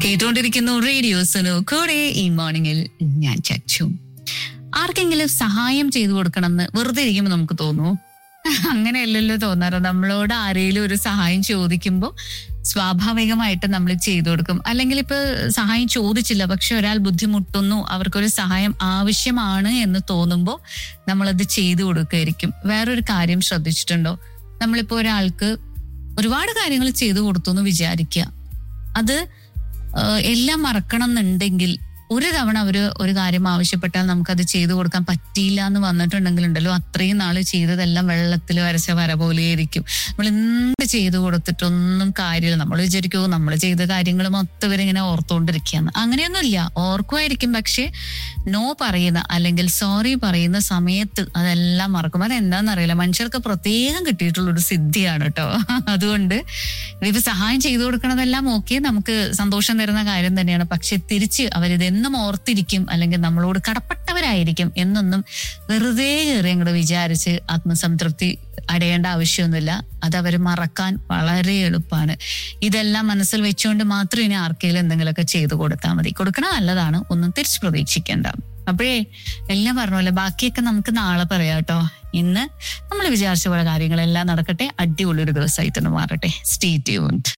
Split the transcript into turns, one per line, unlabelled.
കേട്ടുകൊണ്ടിരിക്കുന്നു റേഡിയോ സുനു കൂടെ ഈ മോർണിംഗിൽ ഞാൻ ചച്ചു ആർക്കെങ്കിലും സഹായം ചെയ്തു കൊടുക്കണം എന്ന് വെറുതെ ഇരിക്കുമ്പോൾ നമുക്ക് തോന്നുന്നു അങ്ങനെയല്ലല്ലോ തോന്നാറ് നമ്മളോട് ആരെങ്കിലും ഒരു സഹായം ചോദിക്കുമ്പോൾ സ്വാഭാവികമായിട്ട് നമ്മൾ ചെയ്തു കൊടുക്കും അല്ലെങ്കിൽ ഇപ്പൊ സഹായം ചോദിച്ചില്ല പക്ഷെ ഒരാൾ ബുദ്ധിമുട്ടുന്നു അവർക്കൊരു സഹായം ആവശ്യമാണ് എന്ന് തോന്നുമ്പോൾ നമ്മളത് ചെയ്തു കൊടുക്കുകയായിരിക്കും വേറൊരു കാര്യം ശ്രദ്ധിച്ചിട്ടുണ്ടോ നമ്മളിപ്പോ ഒരാൾക്ക് ഒരുപാട് കാര്യങ്ങൾ ചെയ്തു കൊടുത്തു എന്ന് വിചാരിക്കുക അത് ആഹ് എല്ലാം മറക്കണം എന്നുണ്ടെങ്കിൽ ഒരു തവണ അവര് ഒരു കാര്യം ആവശ്യപ്പെട്ടാൽ നമുക്കത് ചെയ്തു കൊടുക്കാൻ പറ്റിയില്ല എന്ന് വന്നിട്ടുണ്ടെങ്കിൽ ഉണ്ടല്ലോ അത്രയും നാള് ചെയ്തതെല്ലാം വെള്ളത്തിൽ വരച്ച വര പോലെ ആയിരിക്കും നമ്മൾ എന്ത് ചെയ്തു കൊടുത്തിട്ടൊന്നും കാര്യമില്ല നമ്മൾ വിചാരിക്കുമോ നമ്മൾ ചെയ്ത കാര്യങ്ങൾ മൊത്തം ഇവരിങ്ങനെ ഓർത്തുകൊണ്ടിരിക്കുകയാണ് അങ്ങനെയൊന്നുമില്ല ഓർക്കുമായിരിക്കും പക്ഷെ നോ പറയുന്ന അല്ലെങ്കിൽ സോറി പറയുന്ന സമയത്ത് അതെല്ലാം മറക്കും അതെന്താണെന്നറിയില്ല മനുഷ്യർക്ക് പ്രത്യേകം കിട്ടിയിട്ടുള്ള ഒരു സിദ്ധിയാണ് കേട്ടോ അതുകൊണ്ട് ഇത് സഹായം ചെയ്തു കൊടുക്കണതെല്ലാം ഓക്കെ നമുക്ക് സന്തോഷം തരുന്ന കാര്യം തന്നെയാണ് പക്ഷെ തിരിച്ച് അവരിതെന്നും ഓർത്തിരിക്കും അല്ലെങ്കിൽ നമ്മളോട് കടപ്പെട്ടവരായിരിക്കും എന്നൊന്നും വെറുതെ കയറി അങ്ങോട്ട് വിചാരിച്ച് ആത്മസംതൃപ്തി അടയേണ്ട ആവശ്യമൊന്നുമില്ല അത് അവർ മറക്കാൻ വളരെ എളുപ്പമാണ് ഇതെല്ലാം മനസ്സിൽ വെച്ചുകൊണ്ട് മാത്രം ഇനി ആർക്കെങ്കിലും എന്തെങ്കിലുമൊക്കെ ചെയ്തു കൊടുത്താൽ മതി കൊടുക്കണ നല്ലതാണ് ഒന്നും തിരിച്ചു പ്രതീക്ഷിക്കേണ്ട അപ്പോഴേ എല്ലാം പറഞ്ഞ പോലെ ബാക്കിയൊക്കെ നമുക്ക് നാളെ പറയാം കേട്ടോ ഇന്ന് നമ്മൾ വിചാരിച്ച പോലെ കാര്യങ്ങളെല്ലാം നടക്കട്ടെ അടിപൊളി ഒരു ദിവസമായിട്ട് മാറട്ടെ സ്റ്റേ ട്യൂൺഡ്